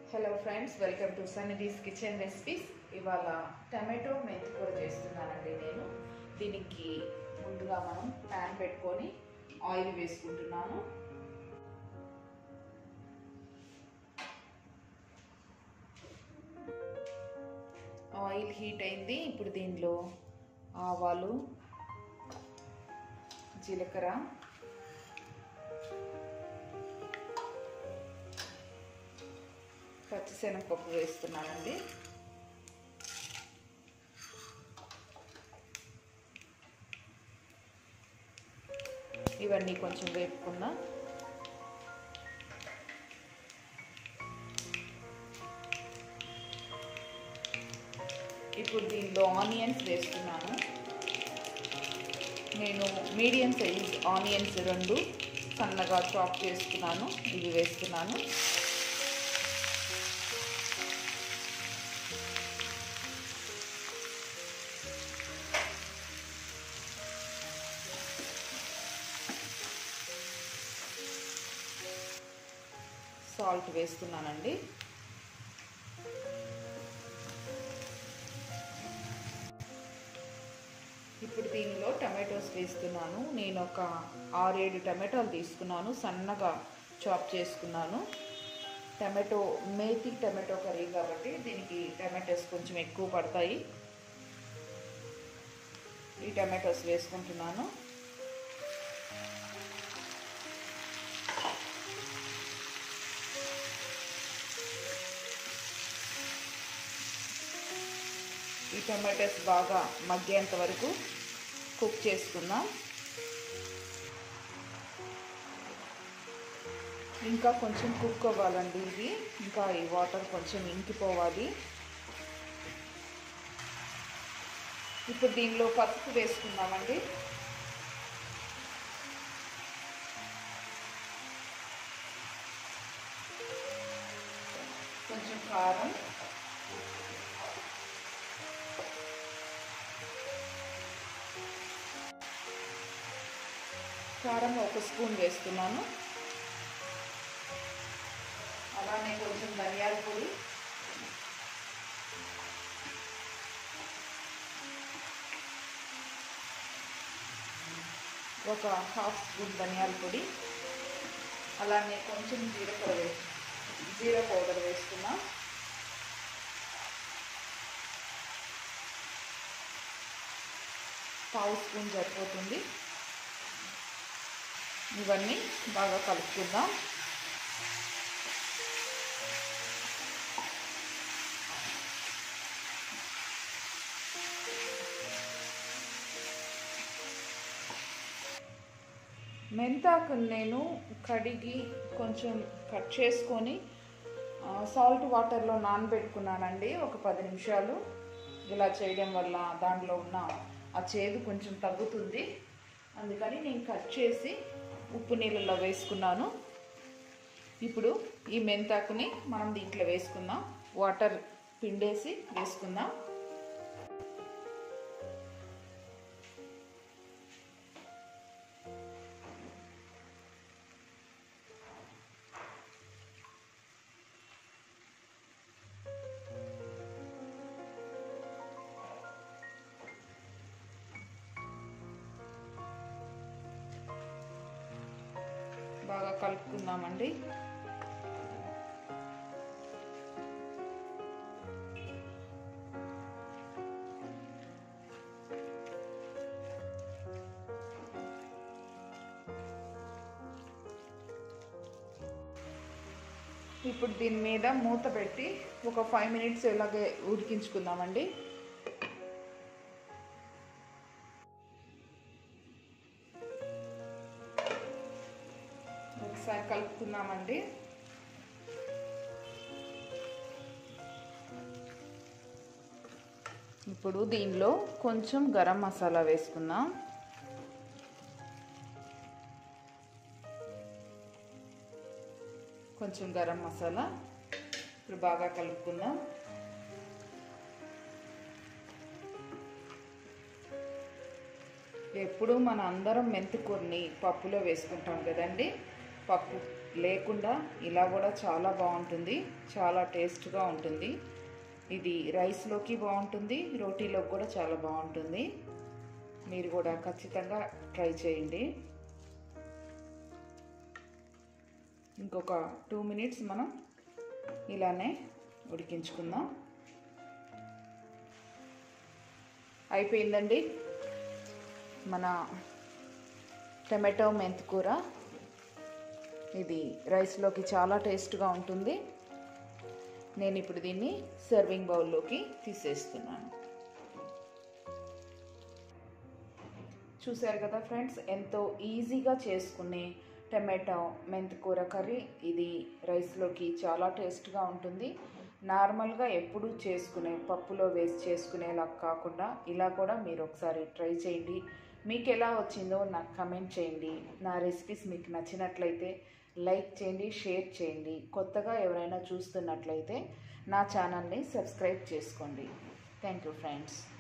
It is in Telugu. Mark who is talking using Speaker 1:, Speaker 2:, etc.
Speaker 1: hello friends welcome to Sannidhi's kitchen recipes ఇవాళ టమాటో మెంతి కూర చేస్తున్నానండి నేను దీనికి ముందుగా మనం ప్యాన్ పెట్టుకొని ఆయిల్ వేసుకుంటున్నాను ఆయిల్ హీట్ అయింది ఇప్పుడు దీనిలో ఆవాలు జీలకర్ర పచ్చిశనగపప్పు వేస్తున్నానండి ఇవన్నీ కొంచెం వేపుకుందాం ఇప్పుడు దీనిలో ఆనియన్స్ వేస్తున్నాను నేను మీడియం సైజ్ ఆనియన్స్ రెండు సన్నగా చాప్ చేసుకున్నాను ఇవి వేస్తున్నాను సాల్ట్ వేస్తున్నానండి ఇప్పుడు దీనిలో టమాటోస్ వేస్తున్నాను నేను ఒక ఆరేడు టమాటోలు తీసుకున్నాను సన్నగా చాప్ చేసుకున్నాను టమాటో మేతి టమాటో కర్రీ కాబట్టి దీనికి టమాటోస్ కొంచెం ఎక్కువ పడతాయి ఈ టమాటోస్ వేసుకుంటున్నాను ఈ టమాటోస్ బాగా మగ్గేంత వరకు కుక్ చేసుకుందాం ఇంకా కొంచెం కుక్ అవ్వాలండి ఇది ఇంకా ఈ వాటర్ కొంచెం ఇంకిపోవాలి ఇప్పుడు దీనిలో పసుపు వేసుకుందామండి కొంచెం కారం కారం ఒక స్పూన్ వేస్తున్నాను అలానే కొంచెం ధనియాల పొడి ఒక హాఫ్ స్పూన్ ధనియాల పొడి అలానే కొంచెం జీలకర్ర వేసి జీరా పౌడర్ వేస్తున్నా పావు స్పూన్ సరిపోతుంది ఇవన్నీ బాగా కలుపుకుందాం మెంతాకుని నేను కడిగి కొంచెం కట్ చేసుకొని సాల్ట్ వాటర్లో నానబెట్టుకున్నానండి ఒక పది నిమిషాలు ఇలా చేయడం వల్ల దాంట్లో ఉన్న ఆ చేదు కొంచెం తగ్గుతుంది అందుకని నేను కట్ చేసి ఉప్పు నీళ్ళలో వేసుకున్నాను ఇప్పుడు ఈ మెంతాకుని మనం దీంట్లో వేసుకుందాం వాటర్ పిండేసి వేసుకుందాం బాగా కలుపుకుందామండి ఇప్పుడు దీని మీద మూత పెట్టి ఒక ఫైవ్ మినిట్స్ ఇలాగే ఉడికించుకుందామండి ఒకసారి కలుపుకుందామండి ఇప్పుడు దీనిలో కొంచెం గరం మసాలా వేసుకుందాం కొంచెం గరం మసాలా ఇప్పుడు బాగా కలుపుకుందాం ఎప్పుడు మన అందరం మెంతికూరని పప్పులో వేసుకుంటాం కదండి పప్పు లేకుండా ఇలా కూడా చాలా బాగుంటుంది చాలా టేస్ట్గా ఉంటుంది ఇది రైస్లోకి బాగుంటుంది రోటీలోకి కూడా చాలా బాగుంటుంది మీరు కూడా ఖచ్చితంగా ట్రై చేయండి ఇంకొక టూ మినిట్స్ మనం ఇలానే ఉడికించుకుందాం అయిపోయిందండి మన టమాటో మెంతి కూర ఇది రైస్లోకి చాలా టేస్ట్గా ఉంటుంది నేను ఇప్పుడు దీన్ని సర్వింగ్ బౌల్లోకి తీసేస్తున్నాను చూశారు కదా ఫ్రెండ్స్ ఎంతో ఈజీగా చేసుకునే టమాటో మెంతి కూర కర్రీ ఇది రైస్లోకి చాలా టేస్ట్గా ఉంటుంది నార్మల్గా ఎప్పుడు చేసుకునే పప్పులో వేసి చేసుకునేలా కాకుండా ఇలా కూడా మీరు ఒకసారి ట్రై చేయండి మీకు ఎలా వచ్చిందో నాకు కమెంట్ చేయండి నా రెసిపీస్ మీకు నచ్చినట్లయితే లైక్ చేయండి షేర్ చేయండి కొత్తగా ఎవరైనా చూస్తున్నట్లయితే నా ఛానల్ని సబ్స్క్రైబ్ చేసుకోండి థ్యాంక్ యూ ఫ్రెండ్స్